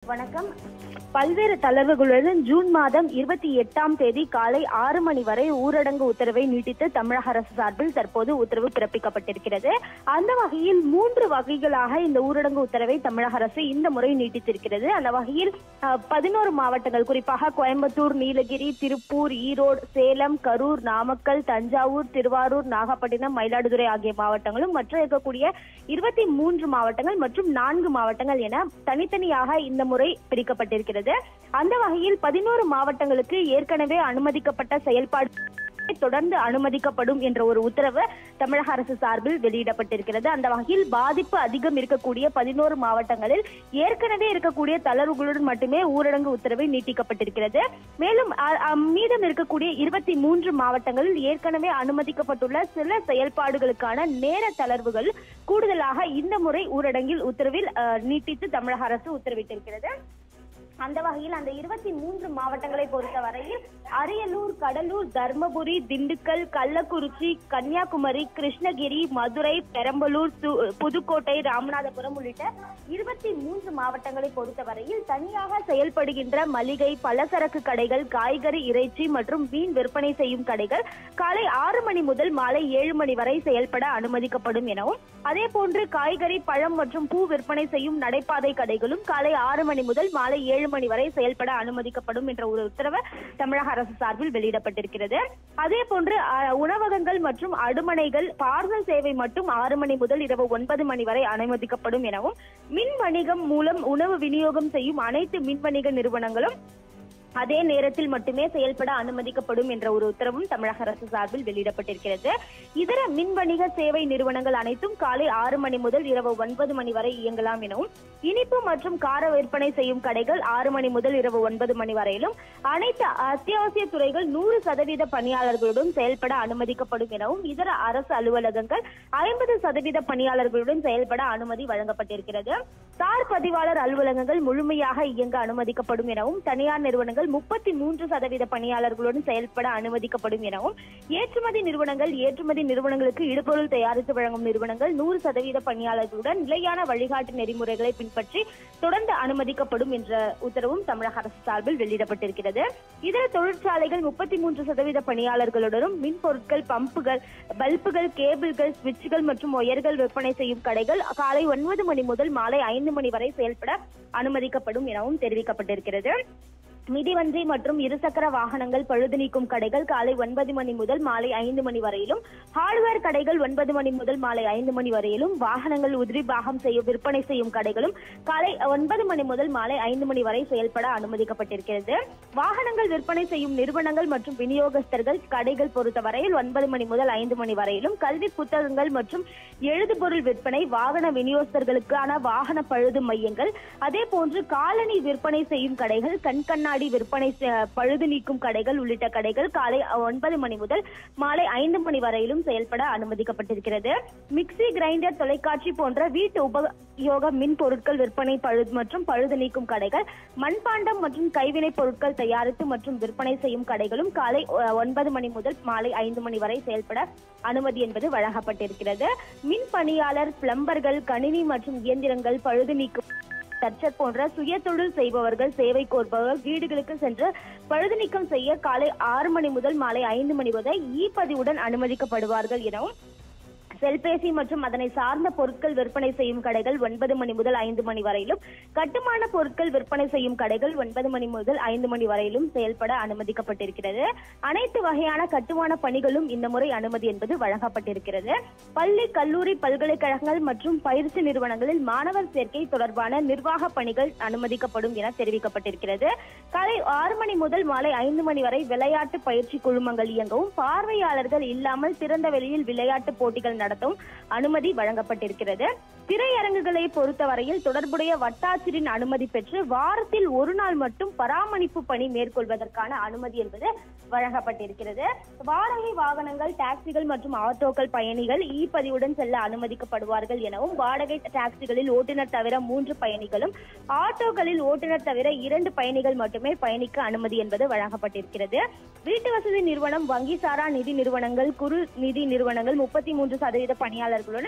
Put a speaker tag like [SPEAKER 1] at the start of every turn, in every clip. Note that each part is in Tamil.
[SPEAKER 1] வணக்கம் பல்வேறு தளர்வுகளுடன் ஜூன் மாதம் இருபத்தி எட்டாம் தேதி காலை ஆறு மணி வரை ஊரடங்கு உத்தரவை நீட்டித்து தமிழக அரசு சார்பில் தற்போது உத்தரவு பிறப்பிக்கப்பட்டிருக்கிறது அந்த வகையில் மூன்று வகைகளாக இந்த ஊரடங்கு உத்தரவை தமிழக அரசு இந்த முறை நீட்டித்திருக்கிறது அந்த வகையில் பதினோரு மாவட்டங்கள் குறிப்பாக கோயம்புத்தூர் நீலகிரி திருப்பூர் ஈரோடு சேலம் கரூர் நாமக்கல் தஞ்சாவூர் திருவாரூர் நாகப்பட்டினம் மயிலாடுதுறை ஆகிய மாவட்டங்களும் மற்ற இருக்கக்கூடிய இருபத்தி மூன்று மாவட்டங்கள் மற்றும் நான்கு மாவட்டங்கள் என தனித்தனியாக இந்த முறை பிரிக்கப்பட்டிருக்கிறது அந்த வகையில் பதினோரு மாவட்டங்களுக்கு ஏற்கனவே அனுமதிக்கப்பட்ட செயல்பாடு தொடர்ந்து அனுமதிக்கப்படும் என்ற ஒரு உத்தரவு தமிழக அரசு சார்பில் வெளியிடப்பட்டிருக்கிறது அந்த வகையில் பாதிப்பு அதிகம் இருக்கக்கூடிய பதினோரு மாவட்டங்களில் ஏற்கனவே இருக்கக்கூடிய தளர்வுகளுடன் மட்டுமே ஊரடங்கு உத்தரவு நீட்டிக்கப்பட்டிருக்கிறது மேலும் அ- அ- மீதம் இருக்கக்கூடிய இருபத்தி மூன்று மாவட்டங்களில் ஏற்கனவே அனுமதிக்கப்பட்டுள்ள சில செயல்பாடுகளுக்கான நேர தளர்வுகள் கூடுதலாக இந்த முறை ஊரடங்கில் உத்தரவில் அ, நீட்டித்து தமிழக அரசு உத்தரவிட்டிருக்கிறது அந்த வகையில் அந்த இருபத்தி மூன்று மாவட்டங்களை பொறுத்தவரையில் அரியலூர் கடலூர் தர்மபுரி திண்டுக்கல் கள்ளக்குறிச்சி கன்னியாகுமரி கிருஷ்ணகிரி மதுரை பெரம்பலூர் து- புதுக்கோட்டை ராமநாதபுரம் உள்ளிட்ட இருபத்தி மூன்று மாவட்டங்களை பொறுத்தவரையில் தனியாக செயல்படுகின்ற மளிகை பலசரக்கு கடைகள் காய்கறி இறைச்சி மற்றும் மீன் விற்பனை செய்யும் கடைகள் காலை ஆறு மணி முதல் மாலை ஏழு மணி வரை செயல்பட அனுமதிக்கப்படும் எனவும் அதே போன்று காய்கறி பழம் மற்றும் பூ விற்பனை செய்யும் நடைபாதை கடைகளும் காலை ஆறு மணி முதல் மாலை ஏழு மணி வரை செயல்பட அனுமதிக்கப்படும் என்ற ஒரு உத்தரவு தமிழக அரசு சார்பில் வெளியிடப்பட்டிருக்கிறது அதே போன்று அஹ், உணவகங்கள் மற்றும் அடுமனைகள் பார்சல் சேவை மட்டும் ஆறு மணி முதல் இரவு ஒன்பது மணி வரை அனுமதிக்கப்படும் எனவும் மின் வணிகம் மூலம் உணவு விநியோகம் செய்யும் அனைத்து மின் வணிக நிறுவனங்களும் அதே நேரத்தில் மட்டுமே செயல்பட அனுமதிக்கப்படும் என்ற ஒரு உத்தரவும் தமிழக அரசு சார்பில் வெளியிடப்பட்டிருக்கிறது இதர மின் வணிக சேவை நிறுவனங்கள் அனைத்தும் காலை ஆறு மணி முதல் இரவு ஒன்பது மணி வரை இயங்கலாம் எனவும் இனிப்பு மற்றும் கார விற்பனை செய்யும் கடைகள் ஆறு மணி முதல் இரவு ஒன்பது மணி வரையிலும் அனைத்து அத்தியாவசிய துறைகள் நூறு சதவீத பணியாளர்களுடன் செயல்பட அனுமதிக்கப்படும் எனவும் இதர அரசு அலுவலகங்கள் ஐம்பது சதவீத பணியாளர்களுடன் செயல்பட அனுமதி வழங்கப்பட்டிருக்கிறது தார் பதிவாளர் அலுவலகங்கள் முழுமையாக இயங்க அனுமதிக்கப்படும் எனவும் தனியார் நிறுவனங்கள் முப்பத்தி மூன்று சதவீத பணியாளர்களுடன் செயல்பட அனுமதிக்கப்படும் எனவும் ஏற்றுமதி நிறுவனங்கள் ஏற்றுமதி நிறுவனங்களுக்கு இடுபொருள் தயாரித்து வழங்கும் நிறுவனங்கள் நூறு சதவீத பணியாளர்களுடன் நிலையான வழிகாட்டு நெறிமுறைகளை பின்பற்றி தொடர்ந்து அனுமதிக்கப்படும் என்ற உத்தரவும் தமிழக அரசு சார்பில் வெளியிடப்பட்டிருக்கிறது இதர தொழிற்சாலைகள் முப்பத்தி மூன்று சதவீத பணியாளர்களுடனும் மின் பொருட்கள் பம்புகள் பல்புகள் கேபிள்கள் சுவிட்சுகள் மற்றும் ஒயர்கள் விற்பனை செய்யும் கடைகள் காலை ஒன்பது மணி முதல் மாலை ஐந்து மணி வரை செயல்பட அனுமதிக்கப்படும் எனவும் தெரிவிக்கப்பட்டிருக்கிறது மிதிவண்டி மற்றும் இருசக்கர வாகனங்கள் பழுது நீக்கும் கடைகள் காலை ஒன்பது மணி முதல் மாலை ஐந்து மணி வரையிலும் ஹார்ட்வேர் கடைகள் ஒன்பது மணி முதல் மாலை ஐந்து மணி வரையிலும் வாகனங்கள் உதிரி பாகம் செய்ய விற்பனை செய்யும் கடைகளும் காலை ஒன்பது மணி முதல் மாலை ஐந்து மணி வரை செயல்பட அனுமதிக்கப்பட்டிருக்கிறது வாகனங்கள் விற்பனை செய்யும் நிறுவனங்கள் மற்றும் விநியோகஸ்தர்கள் கடைகள் பொறுத்தவரையில் ஒன்பது மணி முதல் ஐந்து மணி வரையிலும் கல்வி புத்தகங்கள் மற்றும் எழுதுபொருள் விற்பனை வாகன விநியோகஸ்தர்களுக்கான வாகன பழுது மையங்கள் அதே போன்று காலணி விற்பனை செய்யும் கடைகள் கண்கண்ணாடி விற்பனை செ- பழுது நீக்கும் கடைகள் உள்ளிட்ட கடைகள் காலை ஒன்பது மணி முதல் மாலை ஐந்து மணி வரையிலும் செயல்பட அனுமதிக்கப்பட்டிருக்கிறது மிக்ஸி கிரைண்டர் தொலைக்காட்சி போன்ற வீட்டு உபயோக மின் பொருட்கள் விற்பனை பழுது மற்றும் பழுது நீக்கும் கடைகள் மண்பாண்டம் மற்றும் கைவினைப் பொருட்கள் தயாரித்து மற்றும் விற்பனை செய்யும் கடைகளும் காலை அஹ், ஒன்பது மணி முதல் மாலை ஐந்து மணி வரை செயல்பட அனுமதி என்பது வழங்கப்பட்டிருக்கிறது மின் பணியாளர் பிளம்பர்கள் கணினி மற்றும் இயந்திரங்கள் பழுது நீக்கும் தச்சர் போன்ற சுய தொழில் செய்பவர்கள் சேவை கோர்ப்பவர்கள் வீடுகளுக்கு சென்று பழுது நீக்கம் செய்ய காலை ஆறு மணி முதல் மாலை ஐந்து மணி வரை இ பதிவுடன் அனுமதிக்கப்படுவார்கள் எனவும் செல்பேசி மற்றும் அதனை சார்ந்த பொருட்கள் விற்பனை செய்யும் கடைகள் ஒன்பது மணி முதல் ஐந்து மணி வரையிலும் கட்டுமான பொருட்கள் விற்பனை செய்யும் கடைகள் ஒன்பது மணி முதல் ஐந்து மணி வரையிலும் செயல்பட அனுமதிக்கப்பட்டிருக்கிறது அனைத்து வகையான கட்டுமான பணிகளும் இந்த முறை அனுமதி என்பது வழங்கப்பட்டிருக்கிறது பள்ளி கல்லூரி பல்கலைக்கழகங்கள் மற்றும் பயிற்சி நிறுவனங்களில் மாணவர் சேர்க்கை தொடர்பான நிர்வாக பணிகள் அனுமதிக்கப்படும் என தெரிவிக்கப்பட்டிருக்கிறது காலை ஆறு மணி முதல் மாலை ஐந்து மணி வரை விளையாட்டு பயிற்சி குழுமங்கள் இயங்கவும் பார்வையாளர்கள் இல்லாமல் திறந்த வெளியில் விளையாட்டு போட்டிகள் நடத்தவும் அனுமதி வழங்கப்பட்டிருக்கிறது திரையரங்குகளை பொறுத்தவரையில் தொடர்புடைய வட்டாட்சியரின் அனுமதி பெற்று வாரத்தில் ஒரு நாள் மட்டும் பராமரிப்பு பணி மேற்கொள்வதற்கான அனுமதி என்பது வழங்கப்பட்டிருக்கிறது வாடகை வாகனங்கள் டாக்ஸிகள் மற்றும் ஆட்டோக்கள் பயணிகள் இ பதிவுடன் செல்ல அனுமதிக்கப்படுவார்கள் எனவும் வாடகை டாக்ஸிகளில் ஓட்டுநர் தவிர மூன்று பயணிகளும் ஆட்டோக்களில் ஓட்டுநர் தவிர இரண்டு பயணிகள் மட்டுமே பயணிக்க அனுமதி என்பது வழங்கப்பட்டிருக்கிறது வீட்டு வசதி நிறுவனம் வங்கி சாரா நிதி நிறுவனங்கள் குறு நிதி நிறுவனங்கள் முப்பத்தி மூன்று சதவீத பணியாளர்களுடன்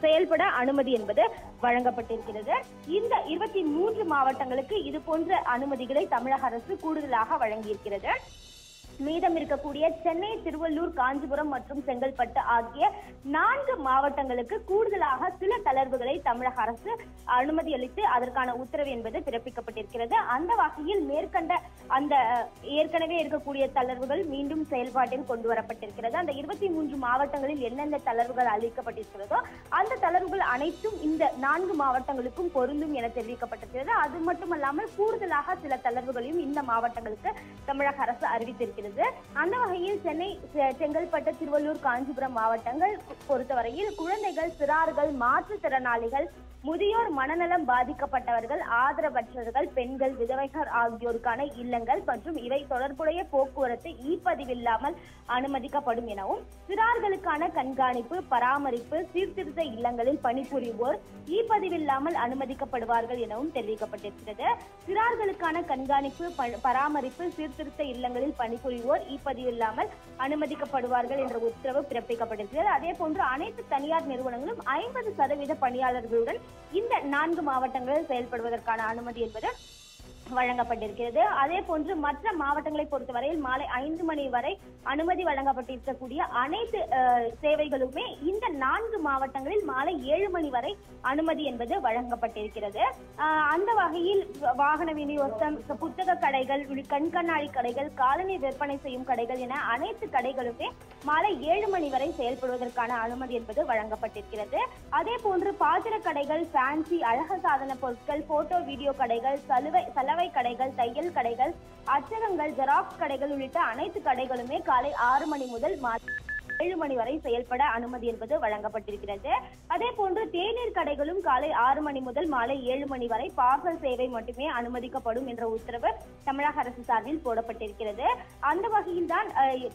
[SPEAKER 1] செயல்பட அனுமதி என்பது வழங்கப்பட்டிருக்கிறது இந்த இருபத்தி மூன்று மாவட்டங்களுக்கு இது போன்ற அனுமதிகளை தமிழக அரசு கூடுதலாக வழங்கியிருக்கிறது மீதம் இருக்கக்கூடிய சென்னை திருவள்ளூர் காஞ்சிபுரம் மற்றும் செங்கல்பட்டு ஆகிய நான்கு மாவட்டங்களுக்கு கூடுதலாக சில தளர்வுகளை தமிழக அரசு அனுமதி அளித்து அதற்கான உத்தரவு என்பது பிறப்பிக்கப்பட்டிருக்கிறது அந்த வகையில் மேற்கண்ட அந்த அஹ், ஏற்கனவே இருக்கக்கூடிய தளர்வுகள் மீண்டும் செயல்பாட்டில் கொண்டு வரப்பட்டிருக்கிறது அந்த இருபத்தி மூன்று மாவட்டங்களில் எந்தெந்த தளர்வுகள் அளிக்கப்பட்டிருக்கிறதோ அந்த தளர்வுகள் அனைத்தும் இந்த நான்கு மாவட்டங்களுக்கும் பொருந்தும் என தெரிவிக்கப்பட்டிருக்கிறது அது மட்டுமல்லாமல் கூடுதலாக சில தளர்வுகளையும் இந்த மாவட்டங்களுக்கு தமிழக அரசு அறிவித்திருக்கிறது அந்த வகையில் சென்னை செ- செங்கல்பட்டு திருவள்ளூர் காஞ்சிபுரம் மாவட்டங்கள் கு- பொறுத்தவரையில் குழந்தைகள் சிறார்கள் மாற்றுத்திறனாளிகள் முதியோர் மனநலம் பாதிக்கப்பட்டவர்கள் ஆதரவற்றவர்கள் பெண்கள் விதவைகள் ஆகியோருக்கான இல்லங்கள் மற்றும் இவை தொடர்புடைய போக்குவரத்து இ பதிவில்லாமல் அனுமதிக்கப்படும் எனவும் சிறார்களுக்கான கண்காணிப்பு பராமரிப்பு சீர்திருத்த இல்லங்களில் பணிபுரிவோர் இ பதிவில்லாமல் அனுமதிக்கப்படுவார்கள் எனவும் தெரிவிக்கப்பட்டிருக்கிறது சிறார்களுக்கான கண்காணிப்பு ப- பராமரிப்பு சீர்திருத்த இல்லங்களில் பணிபுரிவோர் இ பதிவில்லாமல் அனுமதிக்கப்படுவார்கள் என்ற உத்தரவு பிறப்பிக்கப்பட்டிருக்கிறது அதே போன்று அனைத்து தனியார் நிறுவனங்களும் ஐம்பது சதவீத பணியாளர்களுடன் இந்த நான்கு மாவட்டங்களில் செயல்படுவதற்கான அனுமதி என்பது வழங்கப்பட்டிருக்கிறது அதே போன்று மற்ற மாவட்டங்களை பொறுத்தவரையில் மாலை ஐந்து மணி வரை அனுமதி வழங்கப்பட்டிருக்கக்கூடிய அனைத்து அஹ், சேவைகளுமே இந்த நான்கு மாவட்டங்களில் மாலை ஏழு மணி வரை அனுமதி என்பது வழங்கப்பட்டிருக்கிறது அஹ், அந்த வகையில் வ- வாகன விநியோகம் புத்தக கடைகள் உள் கண்கண்ணாடி கடைகள் காலனி விற்பனை செய்யும் கடைகள் என அனைத்து கடைகளுமே மாலை ஏழு மணி வரை செயல்படுவதற்கான அனுமதி என்பது வழங்கப்பட்டிருக்கிறது அதே போன்று பாத்திர கடைகள் ஃபேன்சி அழகு சாதன பொருட்கள் போட்டோ வீடியோ கடைகள் சலுவை சலவை கடைகள் தையல் கடைகள் அச்சகங்கள் ஜெராக்ஸ் கடைகள் உள்ளிட்ட அனைத்து கடைகளுமே காலை ஆறு மணி முதல் மாலை ஏழு மணி வரை செயல்பட அனுமதி என்பது வழங்கப்பட்டிருக்கிறது அதே போன்று தேநீர் கடைகளும் காலை ஆறு மணி முதல் மாலை ஏழு மணி வரை பார்சல் சேவை மட்டுமே அனுமதிக்கப்படும் என்ற உத்தரவு தமிழக அரசு சார்பில் போடப்பட்டிருக்கிறது அந்த வகையில் தான்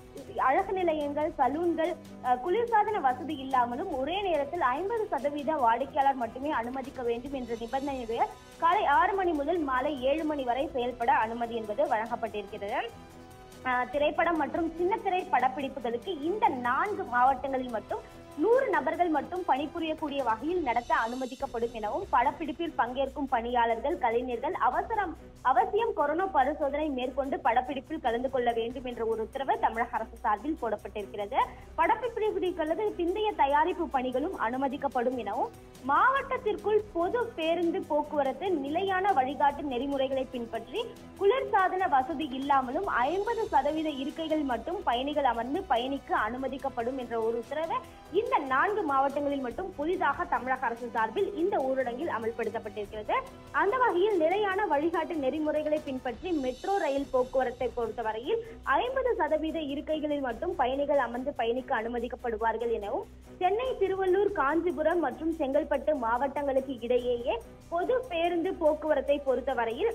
[SPEAKER 1] அழகு நிலையங்கள் சலூன்கள் அஹ், குளிர்சாதன வசதி இல்லாமலும் ஒரே நேரத்தில் ஐம்பது சதவீத வாடிக்கையாளர் மட்டுமே அனுமதிக்க வேண்டும் என்ற நிபந்தனையுடைய காலை ஆறு மணி முதல் மாலை ஏழு மணி வரை செயல்பட அனுமதி என்பது வழங்கப்பட்டிருக்கிறது ஆஹ் திரைப்படம் மற்றும் சின்னத்திரை படப்பிடிப்புகளுக்கு இந்த நான்கு மாவட்டங்களில் மட்டும் நூறு நபர்கள் மட்டும் பணிபுரியக்கூடிய வகையில் நடத்த அனுமதிக்கப்படும் எனவும் படப்பிடிப்பில் பங்கேற்கும் பணியாளர்கள் கலைஞர்கள் அவசரம் அவசியம் கொரோனா பரிசோதனை மேற்கொண்டு படப்பிடிப்பில் கலந்து கொள்ள வேண்டும் என்ற ஒரு உத்தரவு தமிழக அரசு சார்பில் போடப்பட்டிருக்கிறது படப்பிடிப்புகளது பிந்தைய தயாரிப்பு பணிகளும் அனுமதிக்கப்படும் எனவும் மாவட்டத்திற்குள் பொது பேருந்து போக்குவரத்து நிலையான வழிகாட்டு நெறிமுறைகளை பின்பற்றி குளிர்சாதன வசதி இல்லாமலும் ஐம்பது சதவீத இருக்கைகள் மட்டும் பயணிகள் அமர்ந்து பயணிக்க அனுமதிக்கப்படும் என்ற ஒரு உத்தரவு இந்த நான்கு மாவட்டங்களில் மட்டும் புதிதாக தமிழக அரசு சார்பில் இந்த ஊரடங்கில் அமல்படுத்தப்பட்டிருக்கிறது அந்த வகையில் நிலையான வழிகாட்டு நெறிமுறைகளை பின்பற்றி மெட்ரோ ரயில் போக்குவரத்தை பொறுத்தவரையில் ஐம்பது சதவீத இருக்கைகளில் மட்டும் பயணிகள் அமர்ந்து பயணிக்க அனுமதிக்கப்படுவார்கள் எனவும் சென்னை திருவள்ளூர் காஞ்சிபுரம் மற்றும் செங்கல்பட்டு மாவட்டங்களுக்கு இடையேயே பொது பேருந்து போக்குவரத்தை பொறுத்தவரையில்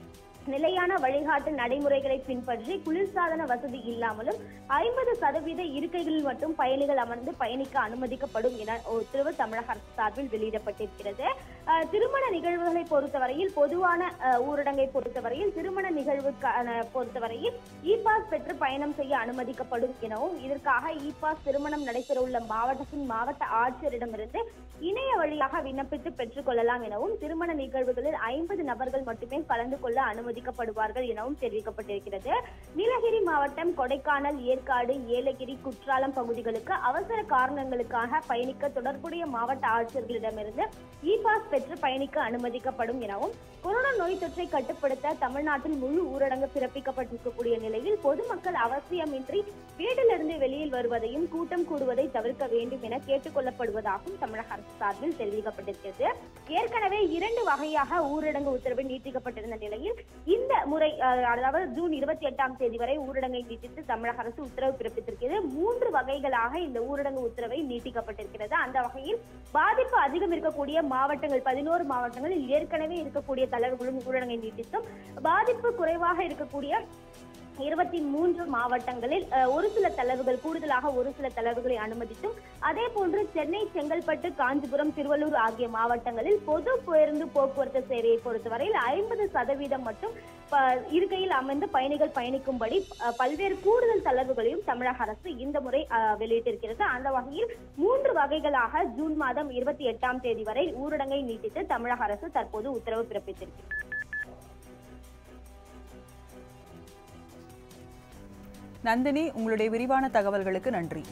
[SPEAKER 1] நிலையான வழிகாட்டு நடைமுறைகளை பின்பற்றி குளிர்சாதன வசதி இல்லாமலும் ஐம்பது சதவீத இருக்கைகளில் மட்டும் பயணிகள் அமர்ந்து பயணிக்க அனுமதிக்கப்படும் என உத்தரவு தமிழக அரசு சார்பில் வெளியிடப்பட்டிருக்கிறது அஹ், திருமண நிகழ்வுகளை பொறுத்தவரையில் பொதுவான அஹ், ஊரடங்கை பொறுத்தவரையில் திருமண நிகழ்வுக்கான பொறுத்தவரையில் இ பாஸ் பெற்று பயணம் செய்ய அனுமதிக்கப்படும் எனவும் இதற்காக இ பாஸ் திருமணம் நடைபெறவுள்ள மாவட்டத்தின் மாவட்ட ஆட்சியரிடமிருந்து இணைய வழியாக விண்ணப்பித்து பெற்றுக் கொள்ளலாம் எனவும் திருமண நிகழ்வுகளில் ஐம்பது நபர்கள் மட்டுமே கலந்து கொள்ள அனுமதிக்கப்படுவார்கள் எனவும் தெரிவிக்கப்பட்டிருக்கிறது நீலகிரி மாவட்டம் கொடைக்கானல் ஏற்காடு ஏலகிரி குற்றாலம் பகுதிகளுக்கு அவசர காரணங்களுக்காக பயணிக்க தொடர்புடைய மாவட்ட ஆட்சியர்களிடமிருந்து இ பாஸ் பெற்று பயணிக்க அனுமதிக்கப்படும் எனவும் கொரோனா நோய் தொற்றை கட்டுப்படுத்த தமிழ்நாட்டில் முழு ஊரடங்கு பிறப்பிக்கப்பட்டிருக்கக்கூடிய நிலையில் பொதுமக்கள் அவசியமின்றி வீட்டிலிருந்து வெளியில் வருவதையும் கூட்டம் கூடுவதை தவிர்க்க வேண்டும் என கேட்டுக் கொள்ளப்படுவதாகவும் தமிழக அரசு சார்பில் தெரிவிக்கப்பட்டிருக்கிறது ஏற்கனவே இரண்டு வகையாக ஊரடங்கு உத்தரவு நீட்டிக்கப்பட்டிருந்த நிலையில் இந்த முறை அஹ், அதாவது ஜூன் இருபத்தி எட்டாம் தேதி வரை ஊரடங்கை நீட்டித்து தமிழக அரசு உத்தரவு பிறப்பித்திருக்கிறது மூன்று வகைகளாக இந்த ஊரடங்கு உத்தரவை நீட்டிக்கப்பட்டிருக்கிறது அந்த வகையில் பாதிப்பு அதிகம் இருக்கக்கூடிய மாவட்டங்கள் பதினோரு மாவட்டங்களில் ஏற்கனவே இருக்கக்கூடிய தளர்வுகளும் ஊரடங்கை நீட்டித்தும் பாதிப்பு குறைவாக இருக்கக்கூடிய இருபத்தி மூன்று மாவட்டங்களில் அஹ், ஒரு சில தளர்வுகள் கூடுதலாக ஒரு சில தளர்வுகளை அனுமதித்தும் அதே போன்று சென்னை செங்கல்பட்டு காஞ்சிபுரம் திருவள்ளூர் ஆகிய மாவட்டங்களில் பொது பேருந்து போக்குவரத்து சேவையை பொறுத்தவரையில் ஐம்பது சதவீதம் மட்டும் ப- இருக்கையில் அமர்ந்து பயணிகள் பயணிக்கும்படி அஹ், பல்வேறு கூடுதல் தளர்வுகளையும் தமிழக அரசு இந்த முறை அஹ், வெளியிட்டிருக்கிறது அந்த வகையில் மூன்று வகைகளாக ஜூன் மாதம் இருபத்தி எட்டாம் தேதி வரை ஊரடங்கை நீட்டித்து தமிழக அரசு தற்போது உத்தரவு பிறப்பித்திருக்கிறது
[SPEAKER 2] நந்தினி உங்களுடைய விரிவான தகவல்களுக்கு நன்றி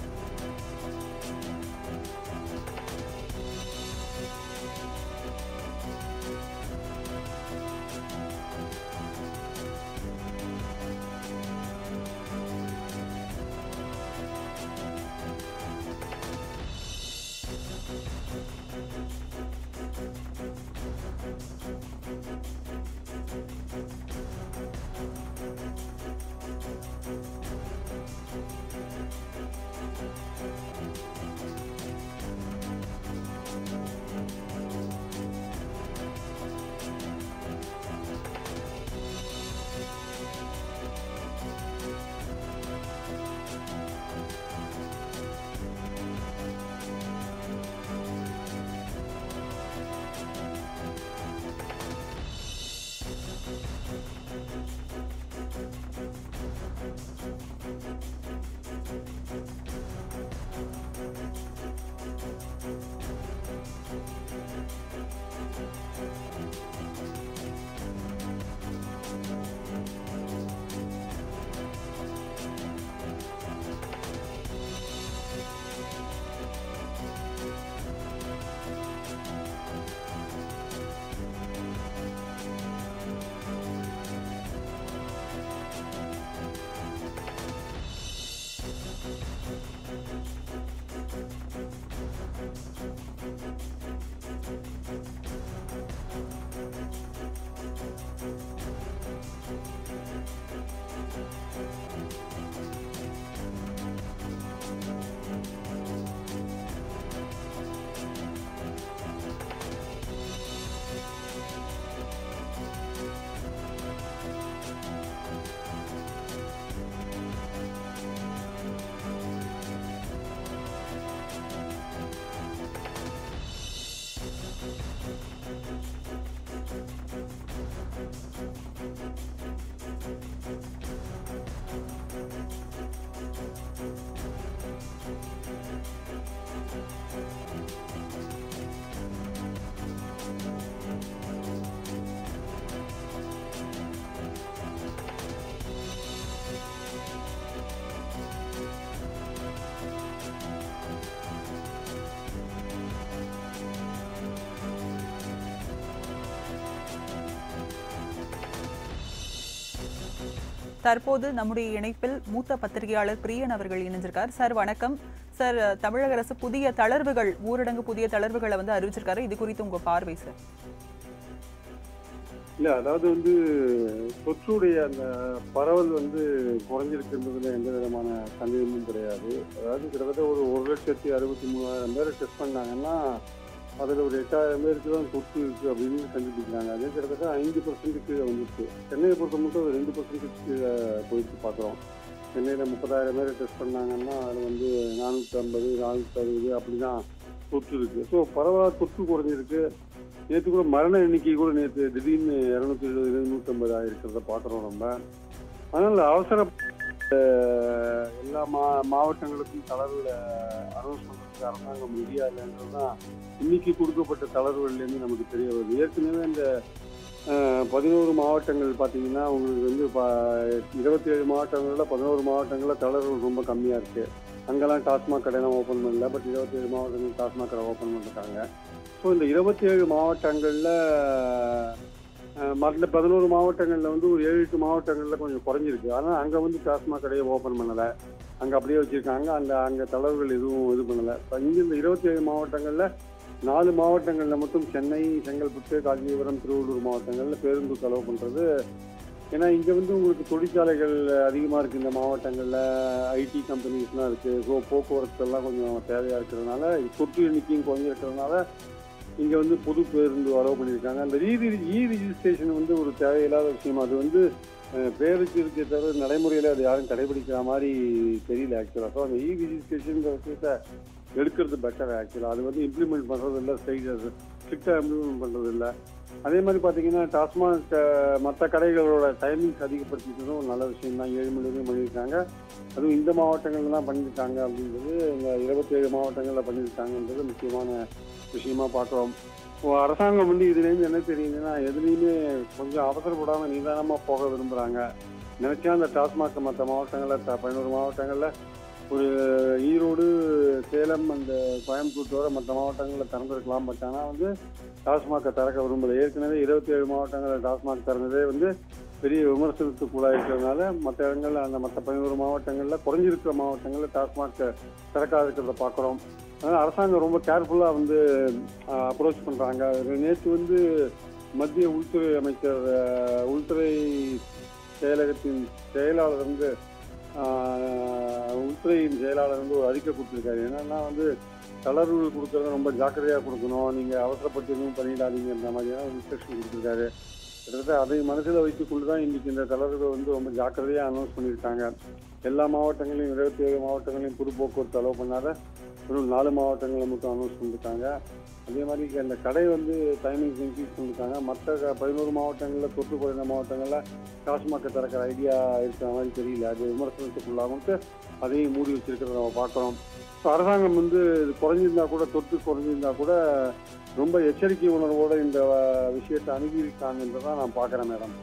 [SPEAKER 2] தற்போது நம்முடைய இணைப்பில் மூத்த பத்திரிகையாளர் பிரியன் அவர்கள் இணைஞ்சிருக்கார் சார் வணக்கம் சார் தமிழக அரசு புதிய தளர்வுகள் ஊரடங்கு புதிய தளர்வுகளை வந்து அறிவிச்சிருக்காரு இது குறித்து உங்க பார்வை சார்
[SPEAKER 3] இல்ல அதாவது வந்து தொற்றுடைய அந்த பரவல் வந்து குறைஞ்சிருக்குன்றதுல எந்த விதமான சந்தேகமும் கிடையாது அதாவது கிட்டத்தட்ட ஒரு ஒரு லட்சத்தி அறுபத்தி மூணாயிரம் பேரை டெஸ்ட் பண்ணாங்கன்னா அதில் ஒரு எட்டாயிரம் பேருக்கு தான் தொற்று இருக்கு அப்படின்னு கண்டுபிடிக்கிறாங்க அதே கிட்டத்தட்ட ஐந்து பர்சன்ட் கீழே வந்துருக்கு சென்னையை பொறுத்த மட்டும் ஒரு ரெண்டு பர்சன்ட் கீழே போயிட்டு பார்க்குறோம் சென்னையில் முப்பதாயிரம் பேரை டெஸ்ட் பண்ணாங்கன்னா அதில் வந்து நானூற்றி ஐம்பது நானூற்றி அறுபது அப்படி தான் தொற்று இருக்கு ஸோ பரவாயில்ல தொற்று குறைஞ்சிருக்கு நேற்று கூட மரண எண்ணிக்கை கூட நேற்று திடீர்னு இரநூத்தி எழுபது நூற்றம்பது ஆயிருக்கிறத பார்க்குறோம் நம்ம அதனால் அவசர அஹ், எல்லா மா மாவட்டங்களுக்கும் தளர்வுல அனௌன்ஸ் பண்ணுறதுக்கு அரசாங்கம் ரெடியா இல்லைன்றது தான் இன்னைக்கு கொடுக்கப்பட்ட தளர்வுகள்லேருந்து நமக்கு தெரிய வருது ஏற்கனவே இந்த அஹ், பதினோரு மாவட்டங்கள் பார்த்தீங்கன்னா உங்களுக்கு வந்து இருபத்தி ஏழு மாவட்டங்களில் பதினோரு மாவட்டங்களில் தளர்வுகள் ரொம்ப கம்மியாக இருக்குது அங்கெல்லாம் டாஸ்மாக் கடையெல்லாம் ஓப்பன் பண்ணல பட் இருபத்தி ஏழு மாவட்டங்கள் டாஸ்மாக் கடை ஓப்பன் பண்ணிருக்காங்க ஸோ இந்த இருபத்தி ஏழு மாவட்டங்களில் மற்ற பதினோரு மாவட்டங்களில் வந்து ஒரு ஏழு எட்டு மாவட்டங்களில் கொஞ்சம் குறைஞ்சிருக்கு ஆனால் அங்கே வந்து டாஸ்மாக் கடையை ஓப்பன் பண்ணலை அங்கே அப்படியே வச்சுருக்காங்க அந்த அங்கே தளர்வுகள் எதுவும் இது பண்ணலை இப்போ இங்கே இந்த இருபத்தி ஏழு மாவட்டங்களில் நாலு மாவட்டங்களில் மட்டும் சென்னை செங்கல்பட்டு காஞ்சிபுரம் திருவள்ளூர் மாவட்டங்களில் பேருந்து செலவு பண்ணுறது ஏன்னா இங்கே வந்து உங்களுக்கு தொழிற்சாலைகள் அதிகமாக இருக்குது இந்த மாவட்டங்களில் ஐடி கம்பெனிஸ்லாம் இருக்குது ஸோ போக்குவரத்து எல்லாம் கொஞ்சம் தேவையாக இருக்கிறதுனால தொற்று எண்ணிக்கையும் குறைஞ்சிருக்கிறதுனால இங்க வந்து பொது பேருந்து அலோவ் பண்ணியிருக்காங்க அந்த இ இ ரிஜிஸ்ட்ரேஷன் வந்து ஒரு தேவையில்லாத விஷயம் அது வந்து அஹ், பேருக்கு இருக்கே தவிர நடைமுறையில் அது யாரும் கடைபிடிக்கிற மாதிரி தெரியல ஆக்சுவலாக ஸோ அந்த இ ரிஜிஸ்ட்ரேஷன் விஷயத்த எடுக்கிறது பெட்டர் ஆக்சுவலாக அது வந்து இம்ப்ளிமெண்ட் பண்ணுறது இல்லை ஸ்ட்ரைட் ஸ்ட்ரிக்டாக இம்ப்ளிமெண்ட் பண்ணுறது இல்லை அதே மாதிரி பார்த்தீங்கன்னா டாஸ்மாக் மற்ற கடைகளோட டைமிங்ஸ் அதிகப்படுத்திக்கிறதும் ஒரு நல்ல விஷயம் தான் ஏழு மணி வரைக்கும் பண்ணியிருக்காங்க அதுவும் இந்த மாவட்டங்கள்ல தான் பண்ணியிருக்காங்க அப்படின்றது இந்த இருபத்தேழு மாவட்டங்களில் பண்ணியிருக்காங்கன்றது முக்கியமான விஷயமா பார்க்குறோம் இப்போ அரசாங்கம் வந்து இதுலேருந்து என்ன தெரியுதுன்னா எதுலேயுமே கொஞ்சம் அவசரப்படாமல் நிதானமாக போக விரும்புகிறாங்க நினைச்சா அந்த டாஸ்மாக் மற்ற மாவட்டங்களில் த- பதினோரு மாவட்டங்களில் ஒரு ஈரோடு சேலம் அந்த கோயம்புத்தூர் தவிர மற்ற மாவட்டங்களில் திறந்திருக்கலாம் பட் ஆனால் வந்து டாஸ்மாகை திறக்க விரும்பல ஏற்கனவே இருபத்தி ஏழு மாவட்டங்களில் டாஸ்மாக் திறந்ததே வந்து பெரிய விமர்சனத்துக்குள்ளாயிருக்கிறதுனால மற்ற இடங்கள்ல அந்த மற்ற பதினோரு மாவட்டங்களில் குறைஞ்சிருக்கிற மாவட்டங்களில் டாஸ்மாக் திறக்காத இருக்கிறத பார்க்குறோம் அதனால் அரசாங்கம் ரொம்ப கேர்ஃபுல்லாக வந்து அப்ரோச் பண்ணுறாங்க நேற்று வந்து மத்திய உள்துறை அமைச்சர் அஹ், உள்துறை செயலகத்தின் செயலாளர் வந்து ஆஹ், உள்துறையின் செயலாளர் வந்து ஒரு அறிக்கை கொடுத்துருக்காரு என்னன்னா வந்து தளர்வுகள் கொடுக்கறத ரொம்ப ஜாக்கிரதையாக கொடுக்கணும் நீங்கள் அவசரப்பட்டு எதுவும் பண்ணிடாதீங்கன்ற மாதிரியான இன்ஸ்ட்ரக்ஷன் கொடுத்துருக்காரு கிட்டத்தட்ட அதை மனசில் வைத்துக்கொண்டு தான் இன்னைக்கு இந்த தளர்வுகள் வந்து ரொம்ப ஜாக்கிரதையாக அனௌன்ஸ் பண்ணியிருக்காங்க எல்லா மாவட்டங்களையும் இருபத்தி ஏழு மாவட்டங்களையும் பொது போக்குவரத்து அலோவ் பண்ணாத வெறும் நாலு மாவட்டங்களை மட்டும் அனௌன்ஸ் பண்ணியிருக்காங்க அதே மாதிரி இங்க அந்த கடை வந்து டைமிங்ஸ் இன்க்ரீஸ் பண்ணியிருக்காங்க மற்ற க- பதினோரு மாவட்டங்களில் தொற்று குறைந்த மாவட்டங்களில் டாஸ்மாக் திறக்கிற ஐடியா இருக்கிற மாதிரி தெரியல அது விமர்சனத்துக்குள்ளாகும்ட்டு அதையும் மூடி வச்சிருக்கிறத நம்ம பார்க்குறோம் ஸோ அரசாங்கம் வந்து இது குறைஞ்சிருந்தா கூட தொற்று குறைஞ்சிருந்தா கூட ரொம்ப எச்சரிக்கை உணர்வோட இந்த அஹ், விஷயத்தை அணுகியிருக்காங்கன்றதான் நான் பார்க்குறேன் மேடம்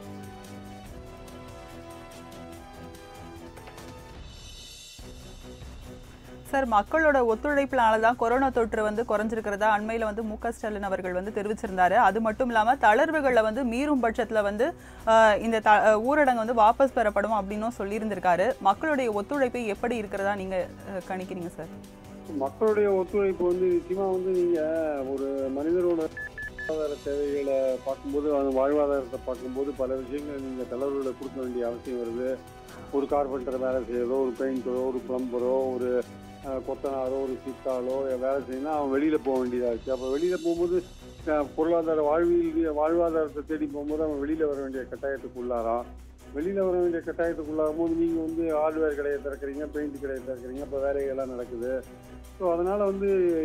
[SPEAKER 2] சார் மக்களோட ஒத்துழைப்பினால தான் கொரோனா தொற்று வந்து குறைஞ்சிருக்கிறதா அண்மையில வந்து மு க ஸ்டாலின் அவர்கள் வந்து தெரிவிச்சிருந்தாரு அது மட்டும் இல்லாம தளர்வுகளை வந்து மீறும் பட்சத்துல வந்து ஆஹ், இந்த த ஆஹ், ஊரடங்கு வந்து வாபஸ் பெறப்படும் அப்படின்னும் சொல்லியிருந்திருக்காரு மக்களுடைய ஒத்துழைப்பு எப்படி இருக்கிறதா நீங்க ஆஹ், கணிக்கிறீங்க சார்
[SPEAKER 3] மக்களுடைய ஒத்துழைப்பு வந்து நிச்சயமா வந்து நீங்க ஒரு மனிதரோட வாழ்வாதார தேவைகளை பார்க்கும்போது அந்த வாழ்வாதாரத்தை பார்க்கும்போது பல விஷயங்கள் நீங்க தளர்வுகளை கொடுக்க வேண்டிய அவசியம் வருது ஒரு கார்பெண்டர் வேலை செய்யறதோ ஒரு பெயிண்டரோ ஒரு பிளம்பரோ ஒரு அஹ், கொத்தனாரோ ஒரு சித்தாளோ வேலை செய்யணும்னா அவன் வெளியில போக வேண்டியதா இருக்கு அப்போ வெளியில போகும்போது அஹ், பொருளாதார வாழ்வியல் வாழ்வாதாரத்தை தேடி போகும்போது அவன் வெளியில வர வேண்டிய கட்டாயத்துக்கு உள்ளாரான் வெளியில வர வேண்டிய கட்டாயத்துக்கு உள்ளாகும் போது நீங்க வந்து ஹார்ட்வேர் கடையை திறக்கிறீங்க பெயிண்ட் கடையை திறக்கிறீங்க இப்போ வேலைகள்லாம் நடக்குது ஸோ அதனால வந்து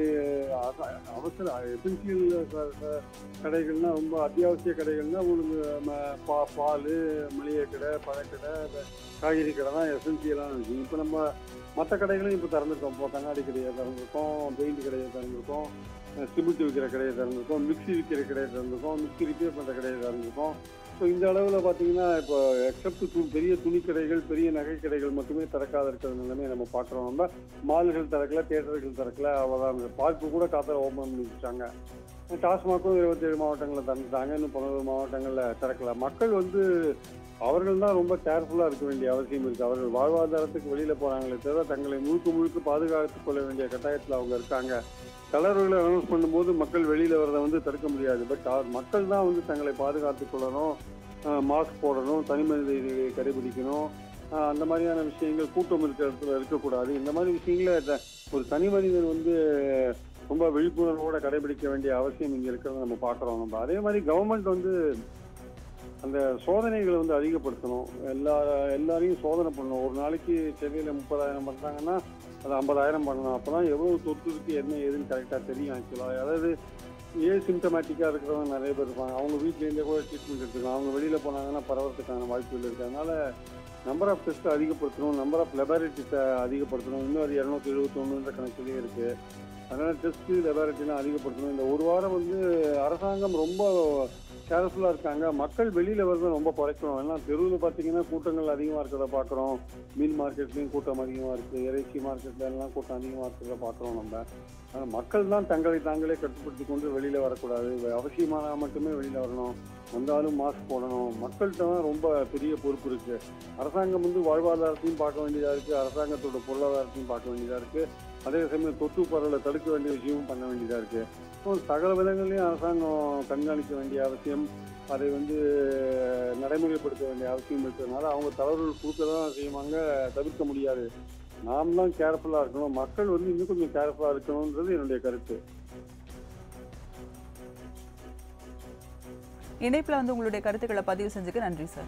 [SPEAKER 3] அத- அவசர எசென்சியல் கடைகள்னா ரொம்ப அத்தியாவசிய கடைகள்னா உங்களுக்கு ம- பா பால் மளிகை கடை பழக்கடை இந்த காய்கறி கடை தான் எசென்சியலான விஷயம் இப்போ நம்ம மற்ற கடைகளும் இப்போ திறந்துருக்கோம் இப்போ கண்ணாடி கடையை திறந்துருக்கோம் பெயிண்ட் கடையை திறந்துருக்கோம் சிமெண்ட் விற்கிற கடையை திறந்துருக்கோம் மிக்ஸி விற்கிற கடையை திறந்துருக்கோம் மிக்ஸி ரிப்பேர் பண்ணுற கடையை திறந்துருக்கோம் ஸோ இந்த அளவில் பார்த்தீங்கன்னா இப்போ எக்ஸப்ட் து பெரிய துணி கடைகள் பெரிய நகை கடைகள் மட்டுமே திறக்காத இருக்கிற நிலைமை நம்ம பார்க்குறோம் நம்ம மால்கள் திறக்கல தியேட்டர்கள் திறக்கல அவ்வளோதான் பார்க்கு கூட காத்தால ஓப்பன் பண்ணி வச்சாங்க டாஸ்மாக்கும் இருபத்தேழு மாவட்டங்களில் திறந்துட்டாங்க இன்னும் பதினோரு மாவட்டங்களில் திறக்கல மக்கள் வந்து அவர்கள் தான் ரொம்ப கேர்ஃபுல்லாக இருக்க வேண்டிய அவசியம் இருக்குது அவர்கள் வாழ்வாதாரத்துக்கு வெளியில் போகிறாங்களே தவிர தங்களை முழுக்க முழுக்க பாதுகாத்துக் கொள்ள வேண்டிய கட்டாயத்தில் அவங்க இருக்காங்க தளர்வுகளை அனௌன்ஸ் பண்ணும்போது மக்கள் வெளியில் வரதை வந்து தடுக்க முடியாது பட் மக்கள் தான் வந்து தங்களை பாதுகாத்துக் கொள்ளணும் மாஸ்க் போடணும் தனி மனித இடைவெளியை கடைபிடிக்கணும் ஆஹ் அந்த மாதிரியான விஷயங்கள் கூட்டம் இருக்கிற இடத்துல இருக்கக்கூடாது இந்த மாதிரி விஷயங்களை த- ஒரு தனி மனிதன் வந்து ரொம்ப விழிப்புணர்வோட கடைபிடிக்க வேண்டிய அவசியம் இங்கே இருக்கிறத நம்ம பார்க்குறோம் நம்ம அதே மாதிரி கவர்மெண்ட் வந்து அந்த சோதனைகளை வந்து அதிகப்படுத்தணும் எல்லா எல்லாரையும் சோதனை பண்ணணும் ஒரு நாளைக்கு சென்னையில் முப்பதாயிரம் பண்ணுறாங்கன்னா அது ஐம்பதாயிரம் பண்ணணும் அப்போ தான் எவ்வளோ தொற்று இருக்கு என்ன ஏதுன்னு கரெக்டாக தெரியும் ஆக்சுவலாக அதாவது ஏ சிம்டமேட்டிக்காக இருக்கிறவங்க நிறைய பேர் இருப்பாங்க அவங்க வீட்டிலேருந்தே கூட ட்ரீட்மெண்ட் எடுத்துக்கலாம் அவங்க வெளியில் போனாங்கன்னா பரவறதுக்கான வாய்ப்புகள் இருக்குது அதனால நம்பர் ஆஃப் டெஸ்ட்டை அதிகப்படுத்தணும் நம்பர் ஆஃப் லெபார்டரிஸை அதிகப்படுத்தணும் இன்னும் அது இரநூத்தி எழுபத்தொன்னுன்ற கணக்கிலே இருக்குது அதனால டெஸ்ட்டு லெபார்டரிலாம் அதிகப்படுத்தணும் இந்த ஒரு வாரம் வந்து அரசாங்கம் ரொம்ப கேர்ஃபுல்லாக இருக்காங்க மக்கள் வெளியில் வரதை ரொம்ப குறைக்கணும் ஏன்னா தெருவில் பார்த்தீங்கன்னா கூட்டங்கள் அதிகமாக இருக்கிறத பார்க்குறோம் மீன் மார்க்கெட்லேயும் கூட்டம் அதிகமாக இருக்குது இறைச்சி மார்க்கெட்ல எல்லாம் கூட்டம் அதிகமாக இருக்கிறத பார்க்குறோம் நம்ம ஆனால் மக்கள் தான் தங்களை தாங்களே கட்டுப்படுத்தி கொண்டு வெளியில் வரக்கூடாது அவசியமான மட்டுமே வெளியில் வரணும் வந்தாலும் மாஸ்க் போடணும் மக்கள்கிட்ட தான் ரொம்ப பெரிய பொறுப்பு இருக்குது அரசாங்கம் வந்து வாழ்வாதாரத்தையும் பார்க்க வேண்டியதாக இருக்குது அரசாங்கத்தோட பொருளாதாரத்தையும் பார்க்க வேண்டியதாக இருக்குது அதே சமயம் தொற்று பரவலை தடுக்க வேண்டிய விஷயமும் பண்ண வேண்டியதாக இருக்குது ஸோ சகல விதங்களையும் அரசாங்கம் கண்காணிக்க வேண்டிய அவசியம் அதை வந்து நடைமுறைப்படுத்த வேண்டிய அவசியம் இருக்கிறதுனால அவங்க தளர்வுகள் கொடுக்க தான் செய்வாங்க தவிர்க்க முடியாது நாம் தான் கேர்ஃபுல்லாக இருக்கணும் மக்கள் வந்து இன்னும் கொஞ்சம் கேர்ஃபுல்லாக இருக்கணுன்றது என்னுடைய கருத்து
[SPEAKER 2] இணைப்புல வந்து உங்களுடைய கருத்துக்களை பதிவு செஞ்சுக்க நன்றி சார்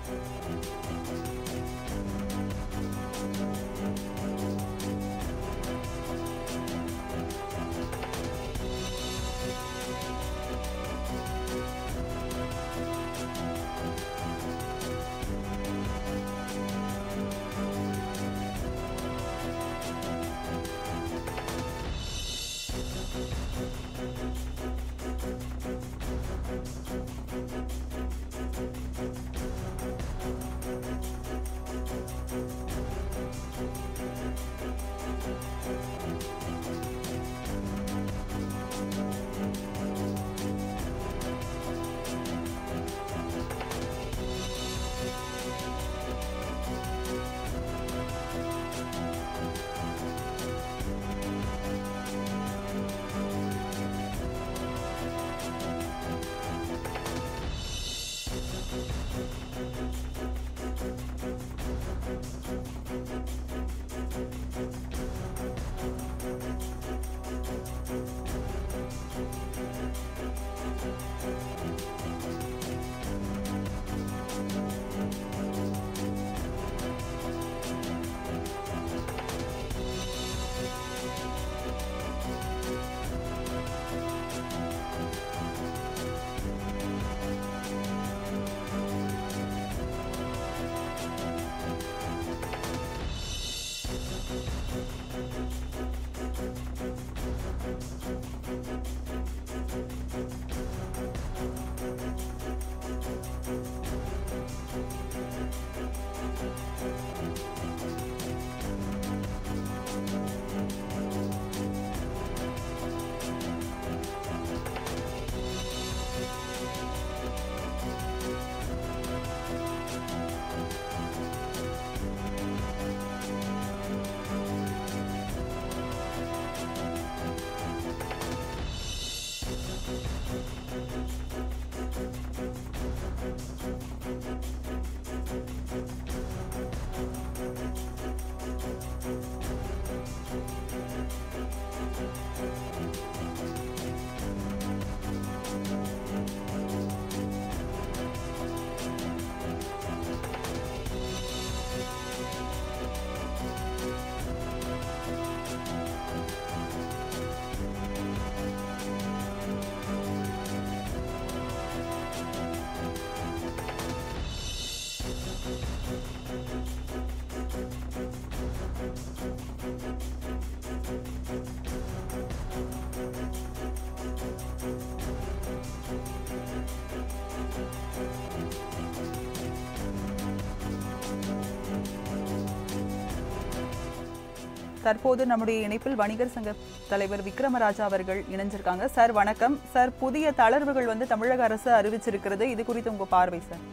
[SPEAKER 2] தற்போது நம்முடைய இணைப்பில் வணிகர் சங்க தலைவர் விக்ரமராஜா அவர்கள் இணைஞ்சிருக்காங்க சார் வணக்கம் சார் புதிய தளர்வுகள் வந்து தமிழக அரசு அறிவிச்சிருக்கிறது இது குறித்து உங்க பார்வை சார்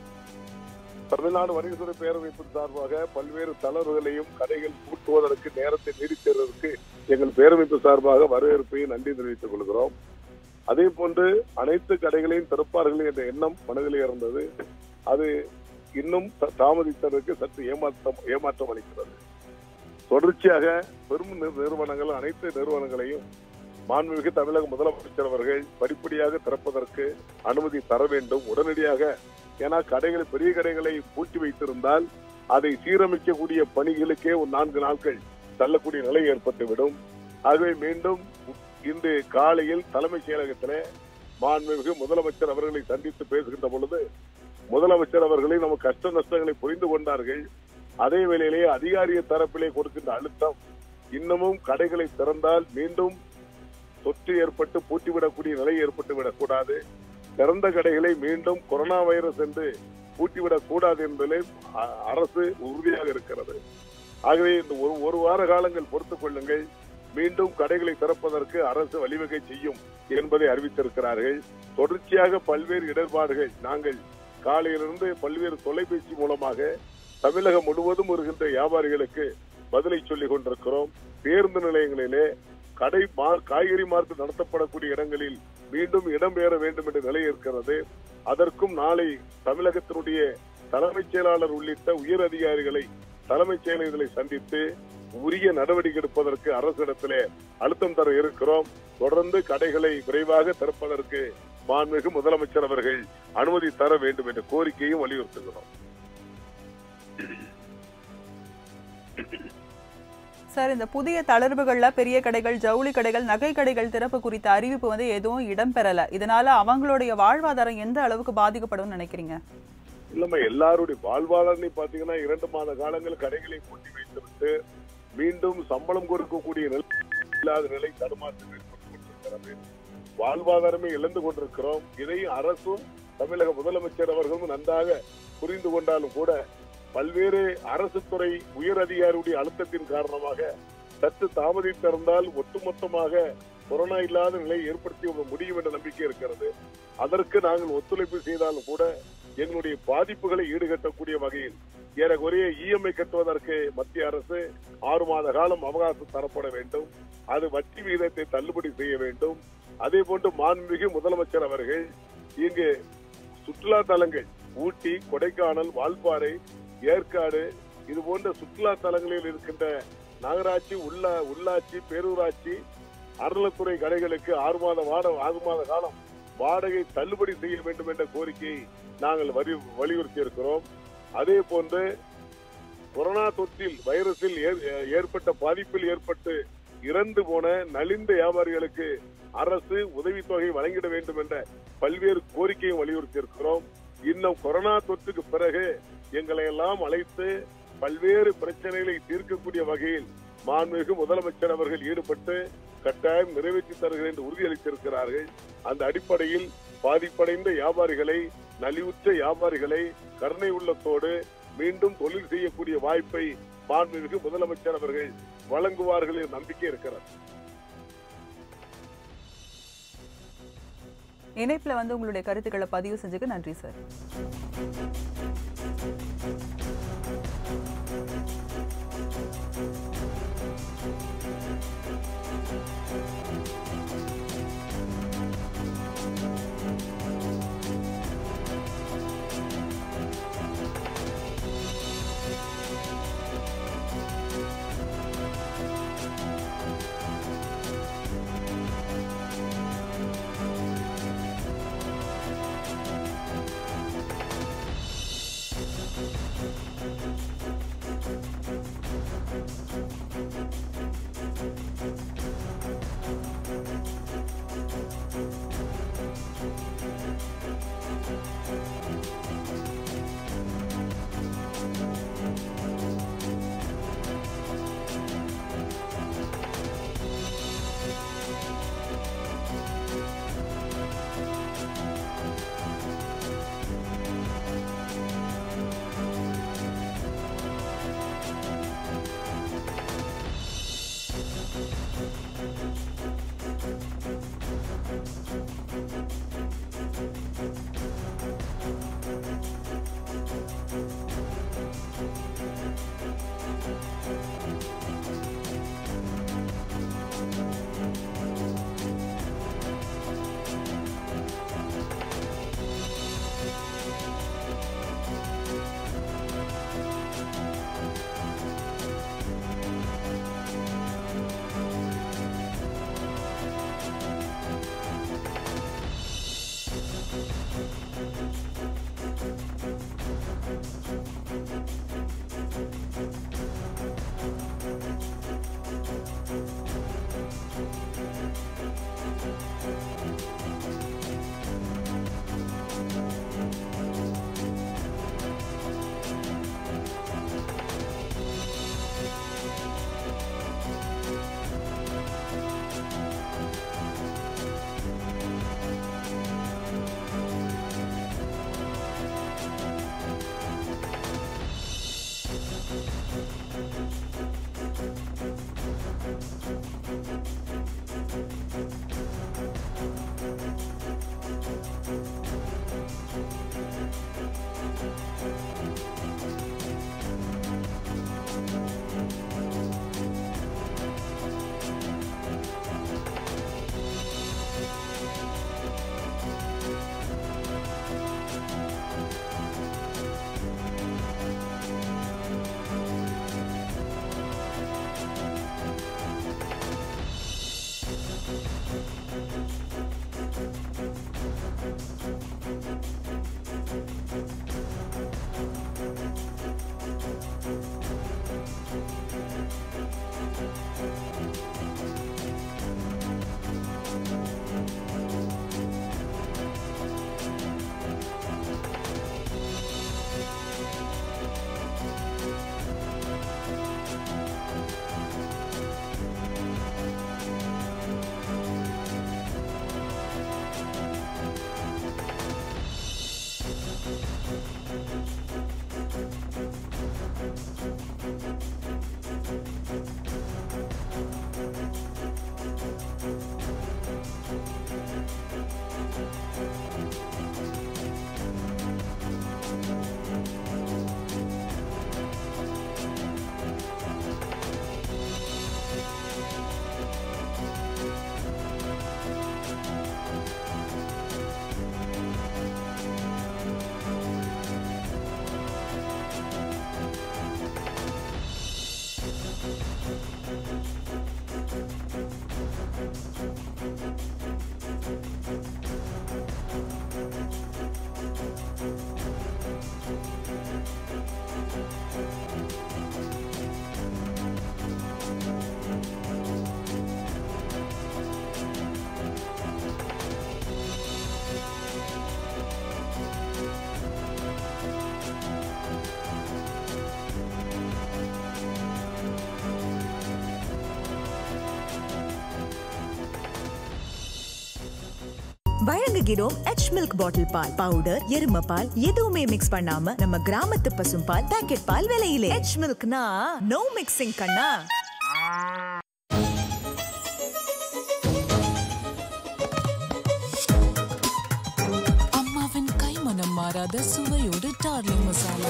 [SPEAKER 4] தமிழ்நாடு வணிகத்துறை பேரமைப்பின் சார்பாக பல்வேறு தளர்வுகளையும் கடைகள் பூட்டுவதற்கு நேரத்தை நீடித்ததற்கு எங்கள் பேரமைப்பு சார்பாக வரவேற்பையும் நன்றி தெரிவித்துக் கொள்கிறோம் அதே போன்று அனைத்து கடைகளையும் திறப்பார்கள் என்ற எண்ணம் மனதில் இருந்தது அது இன்னும் த- தாமதித்ததற்கு சற்று ஏமாற்றம் ஏமாற்றம் அளிக்கிறது தொடர்ச்சியாக பெரும் நிறு- நிறுவனங்கள் அனைத்து நிறுவனங்களையும் மாண்புமிகு தமிழக முதலமைச்சர் அவர்கள் படிப்படியாக திறப்பதற்கு அனுமதி தர வேண்டும் உடனடியாக ஏன்னா கடைகளை பெரிய கடைகளை பூட்டி வைத்திருந்தால் அதை சீரமைக்கக்கூடிய பணிகளுக்கே ஒரு நான்கு நாட்கள் தள்ளக்கூடிய நிலை ஏற்பட்டுவிடும் ஆகவே மீண்டும் இன்று காலையில் தலைமைச் செயலகத்திலே மாண்புமிகு முதலமைச்சர் அவர்களை சந்தித்து பேசுகின்ற பொழுது முதலமைச்சர் அவர்களை நம்ம கஷ்ட நஷ்டங்களை புரிந்து கொண்டார்கள் அதே வேளையிலேயே அதிகாரிய தரப்பிலே கொடுக்கின்ற அழுத்தம் இன்னமும் கடைகளை திறந்தால் மீண்டும் தொற்று ஏற்பட்டு பூட்டிவிடக்கூடிய நிலை ஏற்பட்டு விடக்கூடாது திறந்த கடைகளை மீண்டும் கொரோனா வைரஸ் என்று பூட்டிவிடக் கூடாது என்பதில் அ- அரசு உறுதியாக இருக்கிறது ஆகவே இந்த ஒரு ஒரு வார காலங்கள் பொறுத்துக் கொள்ளுங்கள் மீண்டும் கடைகளை திறப்பதற்கு அரசு வழிவகை செய்யும் என்பதை அறிவித்திருக்கிறார்கள் தொடர்ச்சியாக பல்வேறு இடர்பாடுகள் நாங்கள் காலையிலிருந்து பல்வேறு தொலைபேசி மூலமாக தமிழகம் முழுவதும் வருகின்ற வியாபாரிகளுக்கு பதிலை சொல்லிக் கொண்டிருக்கிறோம் பேருந்து நிலையங்களிலே கடை மா- காய்கறி மார்க்கெட் நடத்தப்படக்கூடிய இடங்களில் மீண்டும் இடம்பெற வேண்டும் என்ற நிலை இருக்கிறது அதற்கும் நாளை தமிழகத்தினுடைய தலைமைச் செயலாளர் உள்ளிட்ட உயர் அதிகாரிகளை தலைமைச் செயலர்களை சந்தித்து உரிய நடவடிக்கை எடுப்பதற்கு அரசிடத்திலே அழுத்தம் தர இருக்கிறோம் தொடர்ந்து கடைகளை விரைவாக திறப்பதற்கு மாண்புமிகு முதலமைச்சர் அவர்கள் அனுமதி தர வேண்டும் என்ற கோரிக்கையும் வலியுறுத்துகிறோம்
[SPEAKER 2] சார் இந்த புதிய தளர்வுகள்ல பெரிய கடைகள் ஜவுளி கடைகள் நகை கடைகள் திறப்பு குறித்த அறிவிப்பு வந்து எதுவும் இடம்பெறல இதனால அவங்களுடைய வாழ்வாதாரம் எந்த அளவுக்கு பாதிக்கப்படும் நினைக்கிறீங்க
[SPEAKER 4] இல்லம்மா எல்லாருடைய வாழ்வாதாரனை பாத்தீங்கன்னா இரண்டு மாத காலங்கள் கடைகளை பூட்டி வைத்துவிட்டு மீண்டும் சம்பளம் கொடுக்கக்கூடிய நிலை இல்லாத நிலை தடுமாற்றம் ஏற்பட்டுக் கொண்டிருக்கிறது வாழ்வாதாரமே இழந்து கொண்டிருக்கிறோம் இதை அரசும் தமிழக முதலமைச்சர் அவர்களும் நன்றாக புரிந்து கொண்டாலும் கூட பல்வேறு அரசு துறை உயர் அதிகாரியுடைய அழுத்தத்தின் காரணமாக சற்று தாமதித்திருந்தால் ஒட்டுமொத்தமாக கொரோனா இல்லாத நிலை ஏற்படுத்தி முடியும் என்ற நம்பிக்கை இருக்கிறது அதற்கு நாங்கள் ஒத்துழைப்பு செய்தாலும் கூட எங்களுடைய பாதிப்புகளை ஈடுகட்டக்கூடிய வகையில் ஏறக்குறைய இஎம்ஐ கட்டுவதற்கு மத்திய அரசு ஆறு மாத காலம் அவகாசம் தரப்பட வேண்டும் அது வட்டி விகிதத்தை தள்ளுபடி செய்ய வேண்டும் அதே போன்று மாண்புமிகு முதலமைச்சர் அவர்கள் இங்கு சுற்றுலா தலங்கள் ஊட்டி கொடைக்கானல் வால்பாறை ஏற்காடு இது போன்ற சுற்றுலா தலங்களில் இருக்கின்ற நகராட்சி உள்ள உள்ளாட்சி பேரூராட்சி அறநிலத்துறை கடைகளுக்கு ஆறு மாத வாட ஆறு மாத காலம் வாடகை தள்ளுபடி செய்ய வேண்டும் என்ற கோரிக்கையை நாங்கள் வரி வலியுறுத்தி இருக்கிறோம் அதே போன்று கொரோனா தொற்றில் வைரஸில் ஏ- ஏற்பட்ட பாதிப்பில் ஏற்பட்டு இறந்து போன நலிந்த வியாபாரிகளுக்கு அரசு உதவித்தொகை வழங்கிட வேண்டும் என்ற பல்வேறு கோரிக்கையும் வலியுறுத்தி இருக்கிறோம் இன்னும் கொரோனா தொற்றுக்கு பிறகு எங்களை எல்லாம் அழைத்து பல்வேறு பிரச்சனைகளை தீர்க்கக்கூடிய வகையில் மாண்புமிகு முதலமைச்சர் அவர்கள் ஈடுபட்டு கட்டாயம் நிறைவேற்றி தருகிறேன் என்று உறுதியளித்திருக்கிறார்கள் அந்த அடிப்படையில் பாதிப்படைந்த வியாபாரிகளை நலிவுற்ற வியாபாரிகளை கருணை உள்ளத்தோடு மீண்டும் தொழில் செய்யக்கூடிய வாய்ப்பை மாண்புமிகு முதலமைச்சர் அவர்கள் வழங்குவார்கள் என்ற நம்பிக்கை இருக்கிறது
[SPEAKER 2] இணைப்புல வந்து உங்களுடைய கருத்துக்களை பதிவு செஞ்சுக்க நன்றி சார்
[SPEAKER 5] வழங்குகிறோம் எச் மில்க் பாட்டில் பால் பவுடர் எரும பால் எதுவுமே மிக்ஸ் பண்ணாம நம்ம கிராமத்து பசும் பால் பாக்கெட் பால் விலையிலே எச் மில்க்னா நோ மிக்சிங் கண்ணா
[SPEAKER 6] அம்மாவின் கைமணம் மாறாத சுவையோடு டார்லிங் மசாலா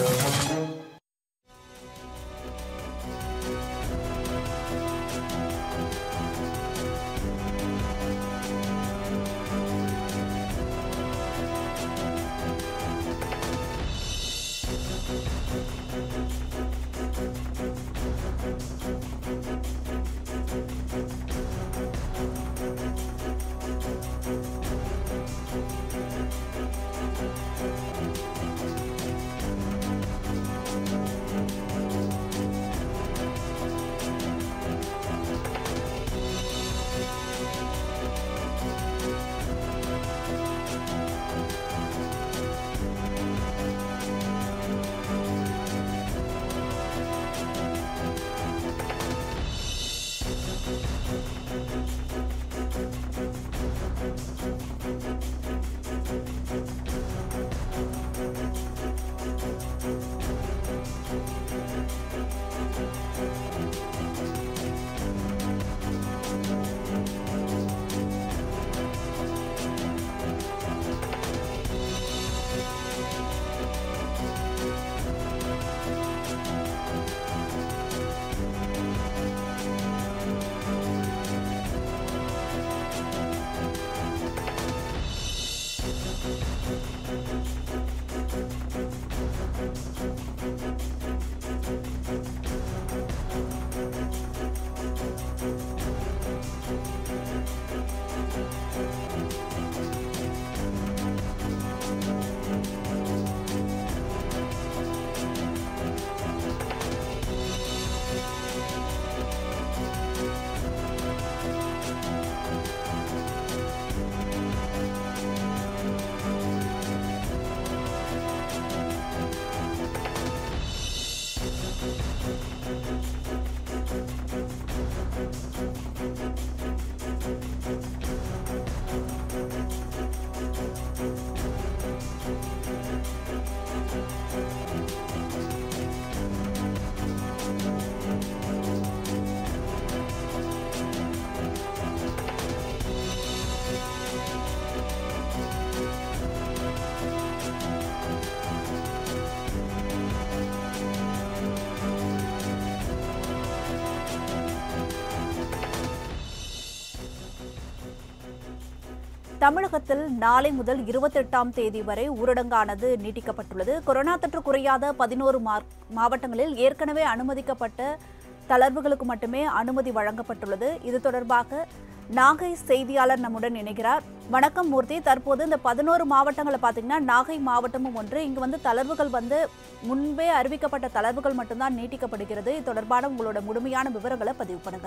[SPEAKER 7] தமிழகத்தில் நாளை முதல் இருபத்தெட்டாம் தேதி வரை ஊரடங்கானது நீட்டிக்கப்பட்டுள்ளது கொரோனா தொற்று குறையாத பதினோரு மாவட்டங்களில் ஏற்கனவே அனுமதிக்கப்பட்ட தளர்வுகளுக்கு மட்டுமே அனுமதி வழங்கப்பட்டுள்ளது இது தொடர்பாக நாகை செய்தியாளர் நம்முடன் இணைகிறார் வணக்கம் மூர்த்தி தற்போது இந்த பதினோரு மாவட்டங்களை பார்த்தீங்கன்னா நாகை மாவட்டமும் ஒன்று இங்கு வந்து தளர்வுகள் வந்து முன்பே அறிவிக்கப்பட்ட தளர்வுகள் மட்டும்தான் நீட்டிக்கப்படுகிறது இது தொடர்பான உங்களோட முழுமையான விவரங்களை பதிவு பண்ணுங்க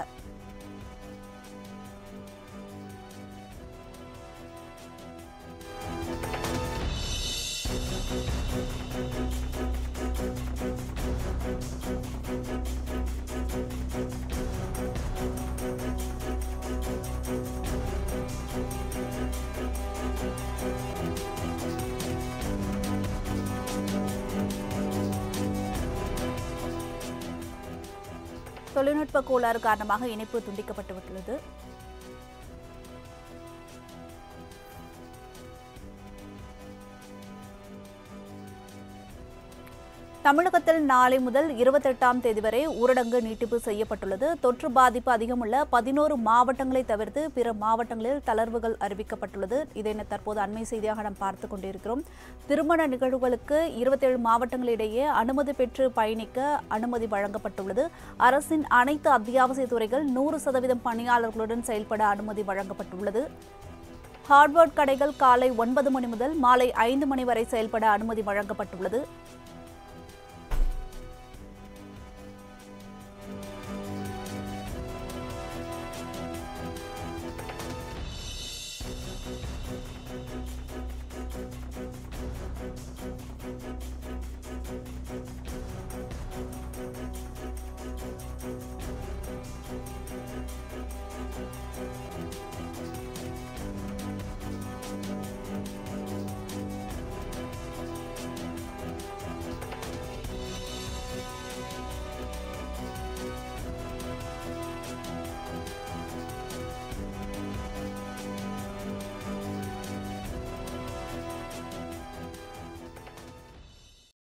[SPEAKER 7] தொழில்நுட்ப கோளாறு காரணமாக இணைப்பு துண்டிக்கப்பட்டுள்ளது தமிழகத்தில் நாளை முதல் இருபத்தெட்டாம் தேதி வரை ஊரடங்கு நீட்டிப்பு செய்யப்பட்டுள்ளது தொற்று பாதிப்பு அதிகமுள்ள பதினோரு மாவட்டங்களை தவிர்த்து பிற மாவட்டங்களில் தளர்வுகள் அறிவிக்கப்பட்டுள்ளது இதை தற்போது அண்மை செய்தியாக நாம் பார்த்து கொண்டிருக்கிறோம் திருமண நிகழ்வுகளுக்கு இருபத்தேழு மாவட்டங்களிடையே அனுமதி பெற்று பயணிக்க அனுமதி வழங்கப்பட்டுள்ளது அரசின் அனைத்து அத்தியாவசிய துறைகள் நூறு சதவீதம் பணியாளர்களுடன் செயல்பட அனுமதி வழங்கப்பட்டுள்ளது ஹார்ட்வேர்ட் கடைகள் காலை ஒன்பது மணி முதல் மாலை ஐந்து மணி வரை செயல்பட அனுமதி வழங்கப்பட்டுள்ளது